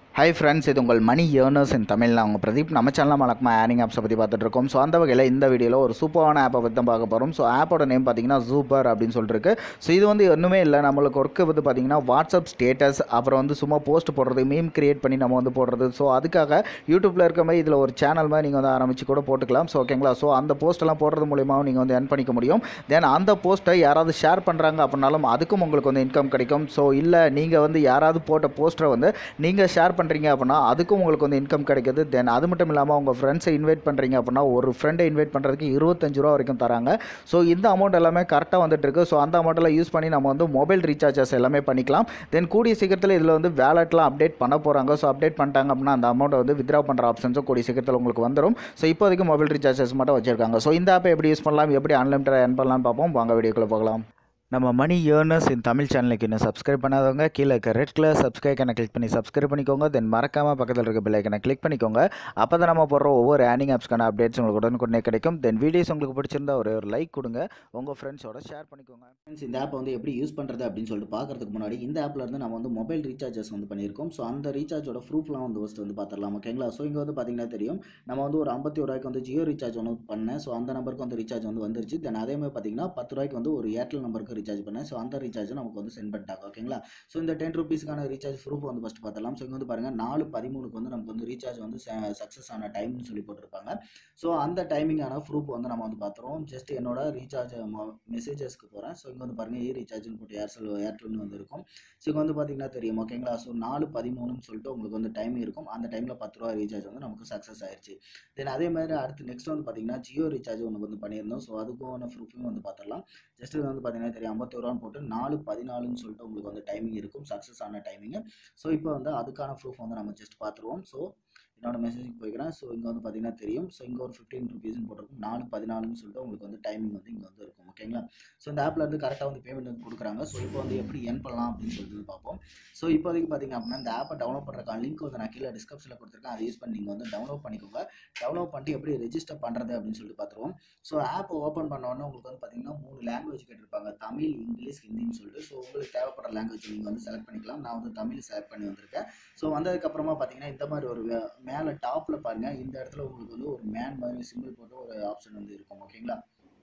hi friends இது உங்கள் மணி earners இன் தமிழ் நான் உங்கள் பிரதீப் நம்ம சேனலில் வழக்கமாக ஏர்னிங் ஆப்ஸை பற்றி பார்த்துட்டு இருக்கோம் ஸோ அந்த வகையில் இந்த வீடியோவில் ஒரு சூப்பரான ஆப்பை பற்றி தான் பார்க்க போகிறோம் ஸோ ஆப்போட நேம் பார்த்தீங்கன்னா சூப்பர் அப்படின்னு சொல்லிட்டு இருக்கு ஸோ இது வந்து ஒன்றுமே இல்லை நம்மளுக்கு ஒர்க்கு வந்து பார்த்தீங்கன்னா வாட்ஸ்அப் ஸ்டேட்டஸ் அப்புறம் வந்து சும்மா போஸ்ட் போடுறது மீம் கிரியேட் பண்ணி நம்ம வந்து போடுறது ஸோ அதுக்காக யூடியூப்பில் இருக்க மாதிரி இதில் ஒரு சேனல் மாதிரி நீங்கள் வந்து ஆரம்பித்து கூட போட்டுக்கலாம் ஸோ ஓகேங்களா ஸோ அந்த போஸ்ட்டெல்லாம் போடுறது மூலியமாகவும் நீங்கள் வந்து earn பண்ணிக்க முடியும் தென் அந்த போஸ்ட்டை யாராவது ஷேர் பண்ணுறாங்க அப்படின்னாலும் அதுக்கும் உங்களுக்கு வந்து இன்கம் கிடைக்கும் ஸோ இல்லை நீங்கள் வந்து யாராவது போட்ட போஸ்ட்டரை வந்து நீங்கள் ஷேர் பண்ணுறீங்க அப்படின்னா அதுக்கும் உங்களுக்கு வந்து இன்கம் கிடைக்குது தென் அது மட்டும் இல்லாமல் உங்கள் ஃப்ரெண்ட்ஸை இன்வைட் பண்ணுறீங்க அப்படின்னா ஒரு ஃப்ரெண்டை இன்வைட் பண்ணுறதுக்கு இருபத்தஞ்சு ரூபா வரைக்கும் தராங்க ஸோ இந்த அமௌண்ட் எல்லாமே கரெக்டாக வந்துட்டு இருக்கு ஸோ அந்த அமௌண்ட்டெல்லாம் யூஸ் பண்ணி நம்ம வந்து மொபைல் ரீசார்ஜஸ் எல்லாமே பண்ணிக்கலாம் தென் கூடிய சீக்கிரத்தில் இதில் வந்து வேலட்லாம் அப்டேட் பண்ண போகிறாங்க ஸோ அப்டேட் பண்ணிட்டாங்க அப்படின்னா அந்த அமௌண்ட்டை வந்து வித்ரா பண்ணுற ஆப்ஷன்ஸும் கூடிய சீக்கிரத்தில் உங்களுக்கு வந்துடும் ஸோ இப்போதைக்கு மொபைல் ரீசார்ஜஸ் மட்டும் வச்சிருக்காங்க ஸோ இந்த ஆப்பை எப்படி யூஸ் பண்ணலாம் எப்படி அன்லிமிட்டட் earn பண்ணலாம்னு பார்ப்போம் வாங்க வீடியோக்குள்ளே போகலாம் நம்ம மணி ஏர்னர்ஸ் இன் தமிழ் சேனலுக்கு இன்னும் சப்ஸ்கிரைப் பண்ணாதவங்க கீழே இருக்க ரெட் கலர் சப்ஸ்கிரைப் கனை கிளிக் பண்ணி சப்ஸ்கிரைப் பண்ணிக்கோங்க தென் மறக்காமல் பக்கத்தில் இருக்க பெல் ஐக்கனை கிளிக் பண்ணிக்கோங்க அப்போ தான் நம்ம போடுற ஒவ்வொரு ஏர்னிங் ஆப்ஸ்க்கான அப்டேட்ஸ் உங்களுக்கு உடனுக்குடனே கிடைக்கும் தென் வீடியோஸ் உங்களுக்கு பிடிச்சிருந்தா ஒரு ஒரு லைக் கொடுங்க உங்கள் ஃப்ரெண்ட்ஸோட ஷேர் பண்ணிக்கோங்க ஃப்ரெண்ட்ஸ் இந்த ஆப்பை வந்து எப்படி யூஸ் பண்ணுறது அப்படின்னு சொல்லிட்டு பார்க்கறதுக்கு முன்னாடி இந்த ஆப்பில் இருந்து நம்ம வந்து மொபைல் ரீசார்ஜஸ் வந்து பண்ணியிருக்கோம் ஸோ அந்த ரீசார்ஜோட ப்ரூஃப்லாம் வந்து ஃபஸ்ட்டு வந்து பார்த்துடலாம் ஓகேங்களா ஸோ இங்கே வந்து பார்த்தீங்கன்னா தெரியும் நம்ம வந்து ஒரு ஐம்பத்தி ஒரு ரூபாய்க்கு வந்து ஜியோ ரீசார்ஜ் ஒன்று பண்ணேன் ஸோ அந்த நம்பருக்கு வந்து ரீசார்ஜ் வந்து வந்துருச்சு தென் அதே மாதிரி பார்த்தீங்கன்னா பத்து ரூபாய்க்கு வந்து ஒரு ஏர்டெல் நம்பருக்கு ரீசார்ஜ் பண்ணேன் ஸோ அந்த ரீசார்ஜ் நமக்கு வந்து சென்ட் பண்ணிட்டாங்க ஓகேங்களா ஸோ இந்த டென் ருபீஸ்க்கான ரீசார்ஜ் ப்ரூஃப் வந்து ஃபஸ்ட்டு பார்த்துலாம் ஸோ இங்கே வந்து பாருங்கள் நாலு பதிமூணுக்கு வந்து நமக்கு வந்து ரீசார்ஜ் வந்து சக்ஸஸ் ஆன டைம்னு சொல்லி போட்டிருப்பாங்க ஸோ அந்த டைமிங்கான ப்ரூஃப் வந்து நம்ம வந்து பார்த்துருவோம் ஜஸ்ட் என்னோட ரீசார்ஜ் மெசேஜஸ்க்கு போகிறேன் ஸோ இங்கே வந்து பாருங்கள் ஏ ரீசார்ஜ்னு போட்டு ஏர்செல் ஏர்டெல்னு வந்து இருக்கும் ஸோ இங்கே வந்து பார்த்தீங்கன்னா தெரியும் ஓகேங்களா ஸோ நாலு பதிமூணுன்னு சொல்லிட்டு உங்களுக்கு வந்து டைம் இருக்கும் அந்த டைமில் பத்து ரூபா ரீசார்ஜ் வந்து நமக்கு சக்ஸஸ் ஆயிடுச்சு தென் அதே மாதிரி அடுத்து நெக்ஸ்ட் வந்து பார்த்தீங்கன்னா ஜியோ ரீசார்ஜ் ஒன்று வந்து பண்ணியிருந்தோம் ஸோ அதுக்கான ப்ரூஃபையும் வந்து பார்த்துடலாம் ஜஸ்ட் இது வந்து பார்த்தீங்கன்னா தெரியும் ஐம்பத்தி ரூபான்னு போட்டு நாலு பதினாலுன்னு சொல்லிட்டு உங்களுக்கு வந்து டைமிங் இருக்கும் சக்ஸஸ் ஆன டைமிங் ஸோ இப்போ வந்து அதுக்கான ப்ரூஃப் வந்து நம்ம ஜஸ்ட் பார்த்துருவோம் ஸோ என்னோட மெசேஜுக்கு போய்க்கிறேன் ஸோ இங்கே வந்து பார்த்தீங்கன்னா தெரியும் ஸோ இங்கே ஒரு ஃபிஃப்டீன் ருபீஸ்னு போட்டிருக்கும் நாலு பதினாலுன்னு சொல்லிட்டு உங்களுக்கு வந்து டைமிங் வந்து இங்கே வந்து இருக்கும் ஓகேங்களா ஸோ இந்த ஆப்பில் வந்து கரெக்டாக வந்து பேமெண்ட் வந்து கொடுக்குறாங்க ஸோ இப்போ வந்து எப்படி என் பண்ணலாம் அப்படின்னு சொல்லிட்டு பார்ப்போம் ஸோ இப்போதைக்கு பார்த்தீங்க அப்படின்னா இந்த ஆப்பை டவுன்லோட் பண்ணுறக்கான லிங்க் வந்து நான் கீழே டிஸ்கிரிப்ஷனில் கொடுத்துருக்கேன் அதை யூஸ் பண்ணி நீங்கள் வந்து டவுன்லோட் பண்ணிக்கோங்க டவுன்லோட் பண்ணிட்டு எப்படி ரெஜிஸ்டர் பண்ணுறது அப்படின்னு சொல்லிட்டு பார்த்துருவோம் ஸோ ஆப்பை ஓப்பன் பண்ண உடனே உங்களுக்கு வந்து பார்த்தீங்கன்னா மூணு லாங்குவேஜ் கேட்டிருப்பாங்க தமிழ் இங்கிலீஷ் ஹிந்தின்னு சொல்லிட்டு ஸோ உங்களுக்கு தேவைப்படுற லாங்குவேஜ் நீங்கள் வந்து செலக்ட் பண்ணிக்கலாம் நான் வந்து தமிழ் செலக்ட் பண்ணி வந்திருக்கேன் ஸோ வந்ததுக்கப்புறமா பார்த்தீங்கன்னா இந்த மாதிரி ஒரு வே- மேலே டாப்பில் பாருங்கள் இந்த இடத்துல உங்களுக்கு வந்து ஒரு மேன் மாதிரி சிம்பிள் போட்டு ஒரு ஆப்ஷன் வந்து இருக்கும் ஓகேங்களா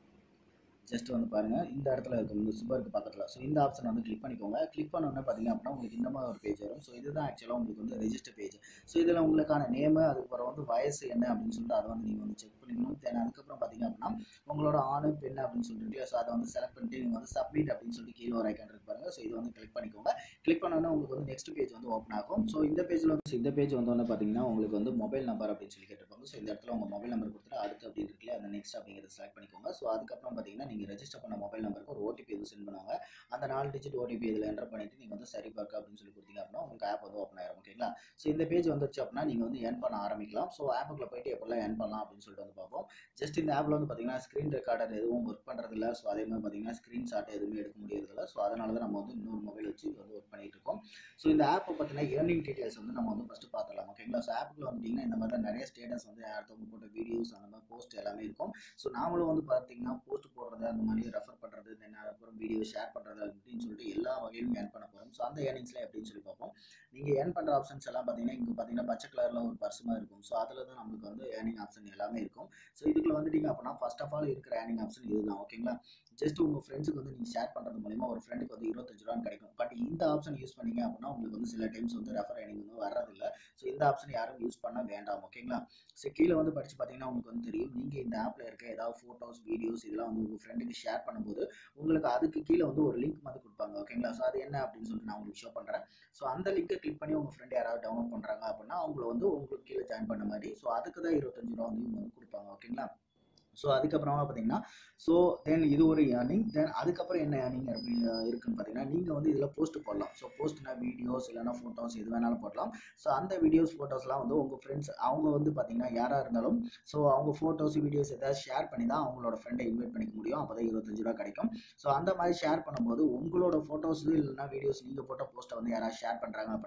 ஜஸ்ட் வந்து பாருங்கள் இந்த இடத்துல இருக்கும் இந்த சுபருக்கு பக்கத்தில் ஸோ இந்த ஆப்ஷன் வந்து கிளிக் பண்ணிக்கோங்க கிளிக் பண்ணோன்னே பார்த்தீங்க அப்படின்னா உங்களுக்கு இந்த மாதிரி ஒரு பேஜ் வரும் ஸோ இதுதான் ஆக்சுவலாக உங்களுக்கு வந்து ரெஜிஸ்டர் பேஜ் ஸோ இதில் உங்களுக்கான நேமு அதுக்கப்புறம் வந்து வயசு என்ன அப்படின்னு சொல்லிட்டு அதை வந்து நீங்கள் வந்து செக் பண்ணிக்கணும் தென் அதுக்கப்புறம் பார்த்தீங்க அப்படின்னா உங்களோட ஆணு பெண் அப்படின்னு சொல்லிட்டு ஸோ அதை வந்து செலக்ட் பண்ணிட்டு நீங்கள் வந்து சப்மிட் அப்படின்னு சொல்லிட்டு கீழே ஒரு ஐக்கான் இருக்கு பாருங்க ஸோ இது வந்து கிளிக் பண்ணிக்கோங்க கிளிக் பண்ணோன்னே உங்களுக்கு வந்து நெக்ஸ்ட் பேஜ் வந்து ஓப்பன் ஆகும் ஸோ இந்த பேஜில் வந்து இந்த பேஜ் வந்தோடனே பார்த்தீங்கன்னா உங்களுக்கு வந்து மொபைல் நம்பர் அப்படின்னு சொல்லி கேட்டிருப்பாங்க ஸோ இந்த இடத்துல உங்கள் மொபைல் நம்பர் கொடுத்துட்டு அடுத்து அப்படின்னு இருக்குல்ல அந்த நெக்ஸ்ட் அப்படிங்கிறத செலக்ட் பண்ணிக்கோங்க ஸோ அதுக்கப்புறம் பார்த்தீங்கன்னா நீங்கள் ரெஜிஸ்டர் பண்ண மொபைல் நம்பருக்கு ஒரு ஓடிபி வந்து சென்ட் பண்ணுவாங்க அந்த நாலு டிஜிட் ஓடிபி இதில் என்டர் பண்ணிட்டு நீங்கள் வந்து சரி பார்க்க அப்படின்னு சொல்லி கொடுத்தீங்க அப்படின்னா உங்களுக்கு ஆப் வந்து ஓப்பன் ஆயிரும் ஓகேங்களா ஸோ இந்த பேஜ் வந்துருச்சு அப்படின்னா நீங்கள் வந்து ஏர்ன் பண்ண ஆரம்பிக்கலாம் ஸோ ஆப்புக்குள்ள போயிட்டு எப்படிலாம் ஏர்ன் பண்ணலாம் அப்படின்னு சொல்லிட்டு வந்து பார்ப்போம் ஜஸ்ட் இந்த ஆப்பில் வந்து பார்த்தீங்கன்னா ஸ்க்ரீன் ரெக்கார்டர் எதுவும் ஒர்க் பண்ணுறதில்ல ஸோ அதே மாதிரி பார்த்தீங்கன்னா ஸ்க்ரீன் ஷாட் எதுவுமே எடுக்க முடியறதில்ல ஸோ அதனால தான் நம்ம வந்து இன்னொரு மொபைல் வச்சு இது வந்து ஒர்க் பண்ணிட்டு இருக்கோம் ஸோ இந்த ஆப்பை பார்த்தீங்கன்னா ஏர்னிங் டீடைல்ஸ் வந்து நம்ம வந்து ஃபஸ்ட்டு பார்த்துடலாம் ஓகேங்களா ஸோ ஆப்புக்குள்ள வந்துட்டிங்கன்னா இந்த மாதிரி தான் நிறைய ஸ்டேட்டஸ் வந்து அடுத்தவங்க போட்ட வீடியோஸ் அந்த மாதிரி போஸ்ட் எல்லாமே இருக்கும் ஸோ நாமளும் வந்து பார்த்தீங்கன்னா போஸ்ட் போடுறது அந்த மாதிரி ரெஃபர் பண்ணுறது தென் அப்புறம் வீடியோ ஷேர் பண்ணுறது அப்படின்னு சொல்லிட்டு எல்லா வகையிலும் ஏர்ன் பண்ண போகிறோம் ஸோ அந்த ஏர்னிங்ஸ்லாம் எப்படின்னு சொல்லி பார்ப்போம் நீங்கள் ஏர்ன் பண்ணுற ஆப்ஷன்ஸ் எல்லாம் பார்த்தீங்கன்னா இங்கே பார்த்தீங்கன்னா பச்சை கலரில் ஒரு பர்சமாக இருக்கும் ஸோ அதில் தான் நம்மளுக்கு வந்து ஏர்னிங் ஆப்ஷன் எல்லாமே இருக்கும் ஸோ இதுக்குள்ள வந்துட்டீங்க அப்படின்னா ஃபர்ஸ்ட் ஆஃப் ஆல் இருக்கிற ஏர்னிங் ஆப்ஷன் இதுதான் ஓகேங்களா ஜஸ்ட் உங்கள் ஃப்ரெண்ட்ஸுக்கு வந்து நீங்கள் ஷேர் பண்ணுறது மூலிமா ஒரு ஃப்ரெண்டுக்கு வந்து இருபத்தஞ்சு ரூபான்னு கிடைக்கும் பட் இந்த ஆப்ஷன் யூஸ் பண்ணீங்க அப்படின்னா உங்களுக்கு வந்து சில டைம்ஸ் வந்து ரெஃபர் ஏர்னிங் வந்து வர்றதில்ல ஸோ இந்த ஆப்ஷன் யாரும் யூஸ் பண்ண வேண்டாம் ஓகேங்களா ஸோ கீழே வந்து படித்து பார்த்தீங்கன்னா உங்களுக்கு வந்து தெரியும் நீங்கள் இந்த ஆப்பில் இருக்க ஏதாவது ஃபோட்டோஸ் வீடியோஸ் இதெல்லாம் வந்து உங்கள் ஃப்ரெண்டுக்கு ஷேர் பண்ணும்போது உங்களுக்கு அதுக்கு கீழே வந்து ஒரு லிங்க் மாதிரி கொடுப்பாங்க ஓகேங்களா ஸோ அது என்ன அப்படின்னு சொல்லிட்டு நான் உங்களுக்கு ஷோ பண்ணுறேன் ஸோ அந்த லிங்கை கிளிக் பண்ணி உங்கள் ஃப்ரெண்ட் யாராவது டவுன்லோட் பண்ணுறாங்க அப்படின்னா அவங்கள வந்து உங்களுக்கு கீழே ஜாயின் பண்ண மாதிரி ஸோ அதுக்கு தான் இருபத்தஞ்சு ரூபா வந்து இவங்க வந்து கொடுப்பாங்க ஓகேங்களா ஸோ அதுக்கப்புறமா பார்த்தீங்கன்னா ஸோ தென் இது ஒரு ஏர்னிங் தென் அதுக்கப்புறம் என்ன ஏர்னிங் அப்படி இருக்குன்னு பார்த்தீங்கன்னா நீங்கள் வந்து இதில் போஸ்ட் போடலாம் ஸோ போஸ்ட்னா வீடியோஸ் இல்லைனா ஃபோட்டோஸ் எது வேணாலும் போடலாம் ஸோ அந்த வீடியோஸ் ஃபோட்டோஸ்லாம் வந்து உங்கள் ஃப்ரெண்ட்ஸ் அவங்க வந்து பார்த்தீங்கன்னா யாராக இருந்தாலும் ஸோ அவங்க ஃபோட்டோஸ் வீடியோஸ் ஏதாவது ஷேர் பண்ணி தான் அவங்களோட ஃப்ரெண்டை இன்வைட் பண்ணிக்க முடியும் அப்போ தான் இருபத்தஞ்சு ரூபா கிடைக்கும் ஸோ அந்த மாதிரி ஷேர் பண்ணும்போது உங்களோட ஃபோட்டோஸ் இல்லைனா வீடியோஸ் நீங்கள் போட்ட போஸ்ட்டை வந்து யாராவது ஷேர் பண்ணுறாங்க அப்படின்னா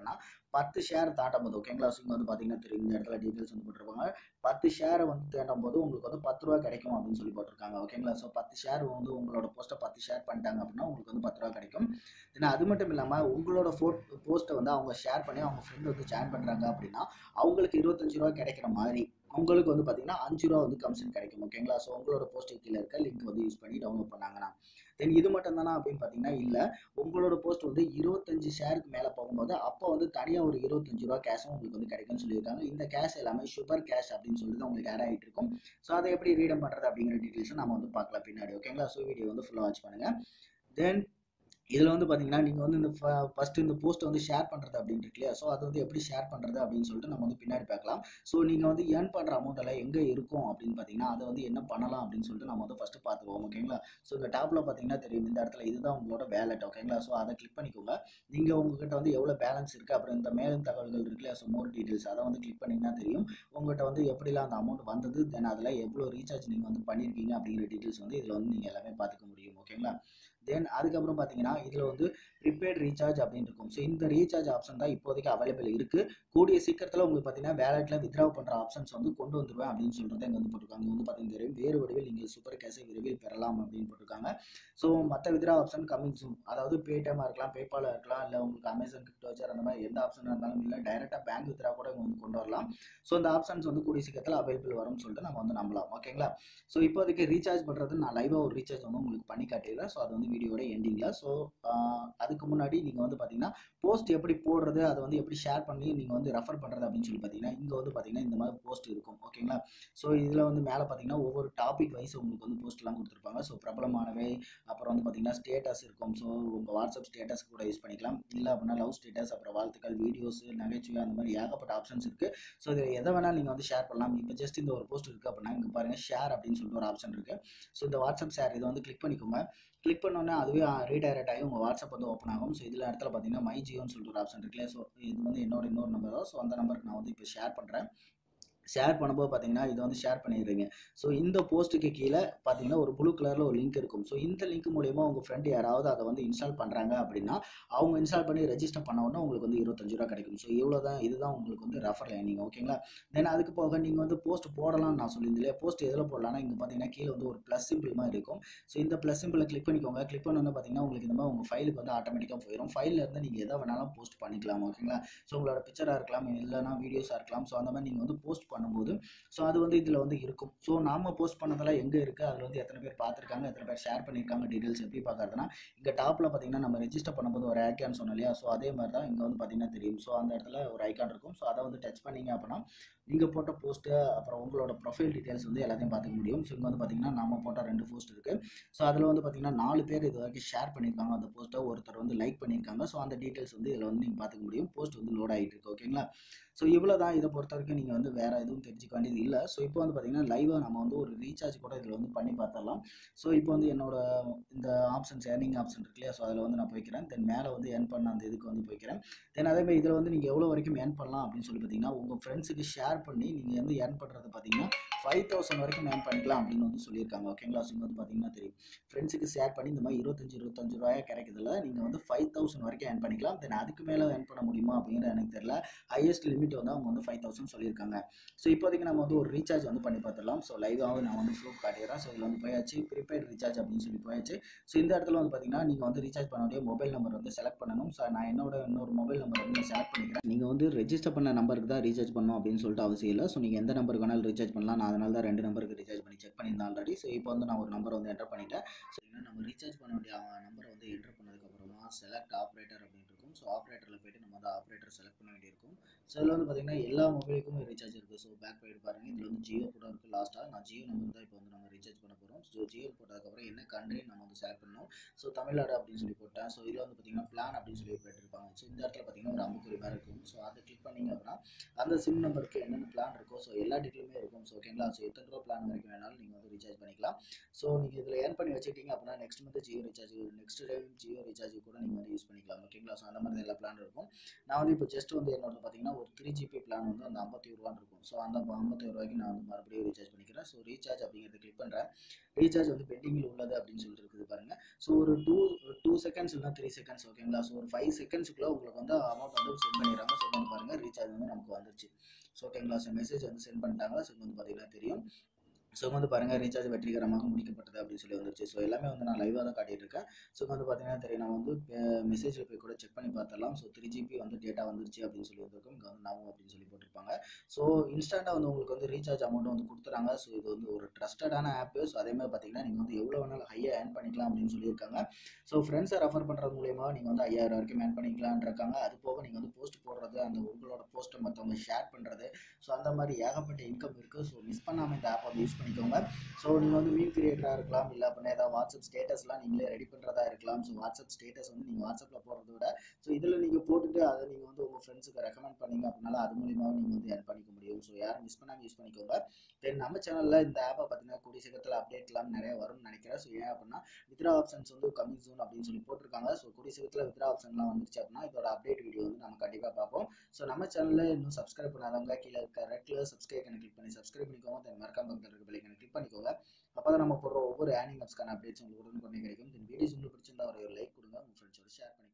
பத்து ஷேர் தாண்டும் போது ஓகேங்களா ஸோ இங்கே வந்து பார்த்தீங்கன்னா தெரியும் இந்த இடத்துல டீட்டெயில்ஸ் வந்து போட்டிருப்பாங்க பத்து ஷேரை வந்து தேடும் போது உங்களுக்கு வந்து பத்து ரூபா கிடைக்கும் அப்படின்னு சொல்லி போட்டிருக்காங்க ஓகேங்களா ஸோ பத்து ஷேர் வந்து உங்களோட போஸ்ட்டை பத்து ஷேர் பண்ணிட்டாங்க அப்படின்னா உங்களுக்கு வந்து பத்து ரூபா கிடைக்கும் தென் அது மட்டும் இல்லாமல் உங்களோட ஃபோ போஸ்ட்டை வந்து அவங்க ஷேர் பண்ணி அவங்க ஃப்ரெண்ட் வந்து ஜாயின் பண்ணுறாங்க அப்படின்னா அவங்களுக்கு இருபத்தஞ்சு ரூபா கிடைக்கிற மாதிரி உங்களுக்கு வந்து பார்த்தீங்கன்னா அஞ்சு ரூபா வந்து கமிஷன் கிடைக்கும் ஓகேங்களா ஸோ உங்களோட போஸ்ட்டு கீழே இருக்க லிங்க் வந்து யூஸ் பண்ணி டவுன்லோட் பண்ணாங்கன்னா தென் இது மட்டும் தானா அப்படின்னு பார்த்தீங்கன்னா இல்லை உங்களோட போஸ்ட் வந்து இருபத்தஞ்சு ஷேருக்கு மேலே போகும்போது அப்போ வந்து தனியாக ஒரு இருபத்தஞ்சு ரூபா கேஷும் உங்களுக்கு வந்து கிடைக்கும்னு சொல்லியிருக்காங்க இந்த கேஷ் எல்லாமே சுகர் கேஷ் அப்படின்னு சொல்லி தான் உங்களுக்கு ஆட் ஆகிட்டு இருக்கும் ஸோ அதை எப்படி ரீடம் பண்ணுறது அப்படிங்கிற டீட்டெயில்ஸை நம்ம வந்து பார்க்கலாம் பின்னாடி ஓகேங்களா ஸோ வீடியோ வந்து ஃபுல்லாக வாட்ச் பண்ணுங்கள் தென் இதில் வந்து பார்த்தீங்கன்னா நீங்கள் வந்து இந்த ஃபஸ்ட்டு இந்த போஸ்ட்டை வந்து ஷேர் பண்ணுறது அப்படின்னு இருக்கு இல்லையா ஸோ அது வந்து எப்படி ஷேர் பண்ணுறது அப்படின்னு சொல்லிட்டு நம்ம வந்து பின்னாடி பார்க்கலாம் ஸோ நீங்கள் வந்து ஏர்ன் பண்ணுற அமௌண்ட் எல்லாம் எங்கே இருக்கும் அப்படின்னு பார்த்தீங்கன்னா அதை வந்து என்ன பண்ணலாம் அப்படின்னு சொல்லிட்டு நம்ம வந்து ஃபஸ்ட்டு பார்த்துக்குவோம் ஓகேங்களா ஸோ இந்த டாப்பில் பார்த்தீங்கன்னா தெரியும் இந்த இடத்துல இதுதான் உங்களோட வேலட் ஓகேங்களா ஸோ அதை கிளிக் பண்ணிக்கோங்க நீங்கள் உங்ககிட்ட வந்து எவ்வளோ பேலன்ஸ் இருக்குது அப்புறம் இந்த மேலும் தகவல்கள் இருக்கு இல்லையா ஸோ மோர் டீட்டெயில்ஸ் அதை வந்து கிளிக் பண்ணிங்கன்னா தெரியும் உங்கள்கிட்ட வந்து எப்படிலாம் அந்த அமௌண்ட் வந்தது தென் அதில் எவ்வளோ ரீசார்ஜ் நீங்கள் வந்து பண்ணியிருக்கீங்க அப்படிங்கிற டீட்டெயில்ஸ் வந்து இதில் வந்து நீங்கள் எல்லாமே பார்த்துக்க முடியும் ஓகேங்களா தென் அதுக்கப்புறம் பார்த்தீங்கன்னா இதில் வந்து ப்ரிபேட் ரீசார்ஜ் அப்படின்னு இருக்கும் ஸோ இந்த ரீசார்ஜ் ஆப்ஷன் தான் இப்போதைக்கு அவைலபிள் இருக்குது கூடிய சீக்கிரத்தில் உங்களுக்கு பார்த்தீங்கன்னா வேலெட்டில் வித்ரா பண்ணுற ஆப்ஷன்ஸ் வந்து கொண்டு வந்துருவேன் அப்படின்னு சொல்லிட்டு இங்கே வந்து போட்டிருக்காங்க இங்க வந்து பார்த்தீங்கன்னா தெரியும் வேறு வடிவில் நீங்கள் சூப்பர் கேஷை விரைவில் பெறலாம் அப்படின்னு போட்டிருக்காங்க ஸோ மற்ற வித்ரா ஆப்ஷன் கம்மிங் சூன் அதாவது பேடிஎம்மாக இருக்கலாம் பேபாலாக இருக்கலாம் இல்லை உங்களுக்கு அமேசான் கிரிப்டோ வச்சர் அந்த மாதிரி எந்த ஆப்ஷனாக இருந்தாலும் இல்லை டைரெக்டாக பேங்க் வித்ரா கூட இங்கே வந்து கொண்டு வரலாம் ஸோ இந்த ஆப்ஷன்ஸ் வந்து கூடிய சீக்கிரத்தில் அவைலபிள் வரும்னு சொல்லிட்டு நம்ம வந்து நம்பலாம் ஓகேங்களா ஸோ இப்போதைக்கு ரீசார்ஜ் பண்ணுறது நான் லைவாக ஒரு ரீசார்ஜ் வந்து உங்களுக்கு பண்ணி காட்டிடுறேன் ஸோ அது வந்து வீடியோட எண்டிங்கில் ஸோ அதுக்கு முன்னாடி நீங்கள் வந்து பார்த்தீங்கன்னா போஸ்ட் எப்படி போடுறது அதை வந்து எப்படி ஷேர் பண்ணி நீங்கள் வந்து ரெஃபர் பண்ணுறது அப்படின்னு சொல்லி பார்த்தீங்கன்னா இங்கே வந்து பார்த்தீங்கன்னா இந்த மாதிரி போஸ்ட் இருக்கும் ஓகேங்களா ஸோ இதில் வந்து மேலே பார்த்தீங்கன்னா ஒவ்வொரு டாபிக் வைஸ் உங்களுக்கு வந்து போஸ்ட்லாம் கொடுத்துருப்பாங்க ஸோ பிரபலமானவை அப்புறம் வந்து பார்த்தீங்கன்னா ஸ்டேட்டஸ் இருக்கும் ஸோ உங்கள் வாட்ஸ்அப் ஸ்டேட்டஸ் கூட யூஸ் பண்ணிக்கலாம் இல்லை அப்படின்னா லவ் ஸ்டேட்டஸ் அப்புறம் வாழ்த்துக்கள் வீடியோஸ் நகைச்சுவை அந்த மாதிரி ஏகப்பட்ட ஆப்ஷன்ஸ் இருக்குது ஸோ இதில் எதை வேணால் நீங்கள் வந்து ஷேர் பண்ணலாம் இப்போ ஜஸ்ட் இந்த ஒரு போஸ்ட் இருக்குது அப்படின்னா இங்கே பாருங்கள் ஷேர் அப்படின்னு சொல்லிட்டு ஒரு ஆப்ஷன் இருக்குது ஸோ இந்த வாட்ஸ்அப் ஷேர் இதை வந்து கிளிக் பண்ணிக்கோங்க கிளிக் பண்ணோன்னே அதுவே ரீடைரக்ட் ஆகி உங்கள் வாட்ஸ்அப் வந்து ஓப்பன் ஆகும் ஸோ இதில் இடத்துல பார்த்தீங்கன்னா மை ஜியோன்னு சொல்லிட்டு ஒரு ஆப்ஷன் இருக்குல்ல ஸோ இது வந்து என்னோட இன்னொரு நம்பர் தான் ஸோ அந்த நம்பருக்கு நான் வந்து இப்போ ஷேர் பண்ணுறேன் ஷேர் பண்ணும்போது பார்த்தீங்கன்னா இதை வந்து ஷேர் பண்ணிடுறீங்க ஸோ இந்த போஸ்ட்டுக்கு கீழே பார்த்தீங்கன்னா ஒரு ப்ளூ கலரில் ஒரு லிங்க் இருக்கும் ஸோ இந்த லிங்க் மூலியமாக உங்கள் ஃப்ரெண்டு யாராவது அதை வந்து இன்ஸ்டால் பண்ணுறாங்க அப்படின்னா அவங்க இன்ஸ்டால் பண்ணி ரெஜிஸ்டர் பண்ண உடனே உங்களுக்கு வந்து இருபத்தஞ்சு ரூபா கிடைக்கும் ஸோ இவ்வளோ தான் இதுதான் உங்களுக்கு வந்து ரெஃபர் லைனிங் ஓகேங்களா தென் அதுக்கு போக நீங்கள் வந்து போஸ்ட் போடலாம்னு நான் சொல்லியிருந்தேன் இல்லையா போஸ்ட் எதில் போடலாம்னா இங்கே பார்த்தீங்கன்னா கீழே வந்து ஒரு ப்ளஸ் சிம்பிள் மாதிரி இருக்கும் ஸோ இந்த ப்ளஸ் சிம்பிளை கிளிக் பண்ணிக்கோங்க கிளிக் பண்ணோன்னே பார்த்தீங்கன்னா உங்களுக்கு இந்த மாதிரி உங்கள் ஃபைலுக்கு வந்து ஆட்டோமேட்டிக்காக போயிடும் ஃபைலில் இருந்து நீங்கள் எதை வேணாலும் போஸ்ட் பண்ணிக்கலாம் ஓகேங்களா ஸோ உங்களோட பிக்சராக இருக்கலாம் இல்லைனா வீடியோஸாக இருக்கலாம் ஸோ அந்த மாதிரி நீங்கள் வந்து போஸ்ட் பண்ணும்போது ஸோ அது வந்து இதில் வந்து இருக்கும் ஸோ நாம போஸ்ட் பண்ணதெல்லாம் எங்கே இருக்குது அதில் வந்து எத்தனை பேர் பார்த்துருக்காங்க எத்தனை பேர் ஷேர் பண்ணியிருக்காங்க டீட்டெயில்ஸ் எப்படி பார்க்கறதுனா இங்கே டாப்பில் பார்த்தீங்கன்னா நம்ம ரெஜிஸ்டர் பண்ணும்போது ஒரு ஐக்கான் சொன்னோம் இல்லையா ஸோ அதே மாதிரி தான் இங்கே வந்து பார்த்தீங்கன்னா தெரியும் ஸோ அந்த இடத்துல ஒரு ஐக்கான் இருக்கும் ஸோ அதை வந்து டச் பண்ணீங்க அப்படின்னா நீங்கள் போட்ட போஸ்ட்டு அப்புறம் உங்களோட ப்ரொஃபைல் டீட்டெயில்ஸ் வந்து எல்லாத்தையும் பார்த்துக்க முடியும் ஸோ இங்கே வந்து பார்த்தீங்கன்னா நம்ம போட்ட ரெண்டு போஸ்ட் இருக்குது ஸோ அதில் வந்து பார்த்தீங்கன்னா நாலு பேர் இது வரைக்கும் ஷேர் பண்ணியிருக்காங்க அந்த போஸ்ட்டை ஒருத்தர் வந்து லைக் பண்ணியிருக்காங்க ஸோ அந்த டீட்டெயில்ஸ் வந்து இதில் வந்து நீங்கள் பார்த்துக்க முடியும் போஸ்ட் வந்து லோட் ஆகிட்டு இருக்கு ஓகேங்களா ஸோ இவ்வளோ தான் இதை பொறுத்த வரைக்கும் நீங்கள் வந்து வேறு எதுவும் தெரிஞ்சுக்க வேண்டியது இல்லை ஸோ இப்போ வந்து பார்த்தீங்கன்னா லைவாக நம்ம வந்து ஒரு ரீசார்ஜ் கூட இதில் வந்து பண்ணி பார்த்தரலாம் ஸோ இப்போ வந்து என்னோட இந்த ஆப்ஷன்ஸ் ஏர்னிங் ஆப்ஷன் இருக்கு இல்லையா ஸோ அதில் வந்து நான் போய்க்கிறேன் தென் மேலே வந்து ஏர்ன் பண்ண அந்த இதுக்கு வந்து போய்க்கிறேன் தென் அதே மாதிரி இதில் வந்து நீங்கள் எவ்வளோ வரைக்கும் ஏர்ன் பண்ணலாம் அப்படின்னு சொல்லி பார்த்தீங்கன்னா உங்கள் ஃப்ரெண்ட்ஸுக்கு ஷேர் பண்ணி நீங்கள் வந்து ஏர்ன் பண்ணுறது பார்த்தீங்கன்னா ஃபைவ் தௌசண்ட் வரைக்கும் ஏர்ன் பண்ணிக்கலாம் அப்படின்னு வந்து சொல்லியிருக்காங்க ஓகேங்களா ஸோ இங்க வந்து பார்த்தீங்கன்னா தெரியும் ஃப்ரெண்ட்ஸுக்கு ஷேர் பண்ணி இந்த மாதிரி இருபத்தஞ்சு இருபத்தஞ்சு ரூபாயா கிடைக்குதுல நீங்கள் வந்து ஃபைவ் தௌசண்ட் வரைக்கும் ஏர்ன் பண்ணிக்கலாம் தென் அதுக்கு மேலே ஏர்ன் பண்ண முடியுமா அப்படிங்கிறது எனக்கு தெரியல ஹையஸ்ட் லிமிட் வந்து அவங்க வந்து ஃபைவ் தௌசண்ட் சொல்லியிருக்காங்க ஸோ இப்போதைக்கு நம்ம வந்து ஒரு ரீசார்ஜ் வந்து பண்ணி பார்த்துடலாம் ஸோ லைவாக நான் வந்து ப்ரூஃப் காட்டிடுறேன் ஸோ இதில் வந்து போயாச்சு ப்ரீபெய்ட் ரீசார்ஜ் அப்படின்னு சொல்லி போயாச்சு ஸோ இந்த இடத்துல வந்து பார்த்தீங்கன்னா நீங்கள் வந்து ரீசார்ஜ் பண்ண வேண்டிய மொபைல் நம்பர் வந்து செலக்ட் பண்ணணும் ஸோ நான் என்னோட இன்னொரு மொபைல் நம்பர் வந்து நான் செலக்ட் பண்ணிக்கிறேன் நீங்கள் வந்து ரெஜிஸ்டர் பண்ண நம்பருக்கு தான் ரீசார்ஜ் பண்ணணும் அப்படின்னு சொல்லிட்டு அவசியம் இல்லை ஸோ நீங்கள் எந்த நம்பருக்கு வேணாலும் ரீசார்ஜ் பண்ணலாம் நான் அதனால தான் ரெண்டு நம்பருக்கு ரீசார்ஜ் பண்ணி செக் பண்ணியிருந்தேன் ஆல்ரெடி ஸோ இப்போ வந்து நான் ஒரு நம்பர் வந்து என்டர் பண்ணிட்டேன் ஸோ இன்னும் நம்ம ரீசார்ஜ் பண்ண வேண்டிய நம்பரை வந்து என்டர் பண்ணதுக்கப்புறமா செலக்ட் ஆப்ரேட்டர் அப்படின்னு இருக்கும் ஸோ ஆப்ரேட்டரில் போயிட்டு நம்ம வந்து ஆப்ரேட்டர் செலக்ட் பண்ண வேண்டியிருக்கும் ஸோ இதில் வந்து பார்த்தீங்கன்னா எல்லா மொபைலுக்கும் ரீசார்ஜ் இருக்குது ஸோ பேக் போயிட்டு பாருங்கள் இதில் வந்து ஜியோ கூட இருக்குது லாஸ்ட்டாக நான் ஜியோ நம்பர் தான் இப்போ வந்து நம்ம ரீசார்ஜ் பண்ண போகிறோம் ஸோ ஜியோ போட்டதுக்கப்புறம் என்ன கண்ட்ரி நம்ம வந்து செலக்ட் பண்ணணும் ஸோ தமிழ்நாடு அப்படின்னு சொல்லி போட்டேன் ஸோ இதில் வந்து பார்த்தீங்கன்னா பிளான் அப்படின்னு சொல்லி போயிட்டுருப்பாங்க ஸோ இந்த இடத்துல பார்த்தீங்கன்னா ஒரு அம்புக்குறி மாதிரி இருக்கும் ஸோ அதை கிளிக் பண்ணீங்க அப்படின்னா அந்த சிம் நம்பருக்கு என்னென்ன பிளான் இருக்கோ ஸோ எல்லா டீட்டெயிலுமே இருக்கும் ஸோ ஓகேங்களா ஸோ எத்தனை ரூபா பிளான் வரைக்கும் வேணாலும் நீங்கள் வந்து ரீசார்ஜ் பண்ணிக்கலாம் ஸோ நீங்கள் இதில் ஏர்ன் பண்ணி வச்சுக்கிட்டீங்க அப்படின்னா next month Jio recharge next time Jio recharge கூட நீங்கள் வந்து யூஸ் பண்ணிக்கலாம் ஓகேங்களா ஸோ அந்த மாதிரி எல்லா பிளான் இருக்கும் நான் வந்து இப்போ ஜஸ்ட் வந்து என்னோட பார்த்தீங்கன்னா ஒரு த்ரீ ஜிபி பிளான் வந்து அந்த ஐம்பத்தி ரூபான்னு இருக்கும் ஸோ அந்த ஐம்பத்தி ரூபாய்க்கு நான் வந்து மறுபடியும் ரீசார்ஜ் பண்ணிக்கிறேன் ஸோ ரீசார்ஜ் அப்படிங்கிறத கிளிக் பண்ணுறேன் ரீசார்ஜ் வந்து பெண்டிங்கில் உள்ளது அப்படின்னு சொல்லிட்டு இருக்குது பாருங்கள் ஸோ ஒரு டூ டூ செகண்ட்ஸ் இல்லைனா த்ரீ செகண்ட்ஸ் ஓகேங்களா ஸோ ஒரு ஃபைவ் செகண்ட்ஸ்க்குள்ளே உங்களுக்கு வந்து அமௌண்ட் வந்து சென்ட் பண்ணிடுறாங்க ஸோ வந்து பாருங்கள் ரீசார்ஜ் வந்து நமக்கு வந்துருச்சு ஸோ ஓகேங்களா ஸோ மெசேஜ் வந்து சென்ட் பண்ணிட்டாங்க ஸோ வந்து பார்த்தீங்கன்னா தெரியும் ஸோ வந்து பாருங்கள் ரீசார்ஜ் வெற்றிகரமாக முடிக்கப்பட்டது அப்படின்னு சொல்லி வந்துருச்சு ஸோ எல்லாமே வந்து நான் லைவாக தான் காட்டிட்டு இருக்கேன் ஸோ வந்து பார்த்தீங்கன்னா தெரியும் நான் வந்து மெசேஜில் போய் கூட செக் பண்ணி பார்த்துடலாம் ஸோ த்ரீ ஜிபி வந்து டேட்டா வந்துருச்சு அப்படின்னு சொல்லி வந்திருக்கும் இங்கே வந்து நாவும் அப்படின்னு சொல்லி போட்டிருப்பாங்க ஸோ இன்ஸ்டண்ட்டாக வந்து உங்களுக்கு வந்து ரீசார்ஜ் அமௌண்ட் வந்து கொடுத்துறாங்க ஸோ இது வந்து ஒரு ட்ரஸ்டடான ஆப்பு ஸோ அதே மாதிரி பார்த்தீங்கன்னா நீங்கள் வந்து எவ்வளோ வேணாலும் ஹையாக ஏர்ன் பண்ணிக்கலாம் அப்படின்னு சொல்லியிருக்காங்க ஸோ ஃப்ரெண்ட்ஸை ரெஃபர் பண்ணுறது மூலியமாக நீங்கள் வந்து ஐயாயிரம் வரைக்கும் ஏர்ன் பண்ணிக்கலாம்னு இருக்காங்க அது போக நீங்கள் வந்து போஸ்ட் போடுறது அந்த உங்களோட போஸ்ட்டை மற்றவங்க ஷேர் பண்ணுறது ஸோ அந்த மாதிரி ஏகப்பட்ட இன்கம் இருக்குது ஸோ மிஸ் பண்ணாமல் இந்த ஆப் வந்து யூஸ் பண்ணிக்கோங்க ஸோ நீங்கள் வந்து மீன் கிரியேட்டராக இருக்கலாம் இல்லை அப்படின்னா ஏதாவது வாட்ஸ்அப் ஸ்டேட்டஸ்லாம் நீங்களே ரெடி பண்ணுறதா இருக்கலாம் ஸோ வாட்ஸ்அப் ஸ்டேட்டஸ் வந்து நீங்கள் வாட்ஸ்அப்பில் போடுறத விட ஸோ இதில் நீங்கள் போட்டுட்டு அதை நீங்கள் வந்து உங்கள் ஃப்ரெண்ட்ஸுக்கு ரெக்கமெண்ட் பண்ணீங்க அப்படின்னால அது மூலியமாக நீங்கள் வந்து ஏர்ன் பண்ணிக்க முடியும் ஸோ யாரும் மிஸ் பண்ணாமல் யூஸ் பண்ணிக்கோங்க தென் நம்ம சேனலில் இந்த ஆப்பை பார்த்தீங்கன்னா கூடிய சீக்கிரத்தில் அப்டேட்லாம் நிறைய வரும்னு நினைக்கிறேன் ஸோ ஏன் அப்படின்னா வித்ரா ஆப்ஷன்ஸ் வந்து கமிங் ஜூன் அப்படின்னு சொல்லி போட்டிருக்காங்க ஸோ கூடிய சீக்கிரத்தில் வித்ரா ஆப்ஷன்லாம் வந்துருச்சு அப்படின்னா இதோட அப்டேட் வீடியோ வந்து நம்ம கண்டிப்பாக பார்ப்போம் ஸோ நம்ம சேனலில் இன்னும் சப்ஸ்கிரைப் பண்ணாதவங்க கீழே இருக்க ரெட் கலர் சப்ஸ்கிரைப் கிளிக் பண்ணி சப்ஸ்கிரைப் பண்ணிக்கோங்க தென் மறக்காம பக்கத்தில் இருக்க பெல்லைக்கனை கிளிக் பண்ணிக்கோங்க அப்போ தான் நம்ம போடுற ஒவ்வொரு ஏர்னிங் அப்ஸ்க்கான அப்டேட்ஸ் உங்களுக்கு உடனுக்குடனே கிடைக்கும் தென் வீடியோஸ் உங்களுக்கு பிடிச்சிருந்தா ஒரு லைக் கொடுங்க உங்கள் ஃப்ரெண்ட்ஸோட ஷேர் பண்ணிக்கோங்க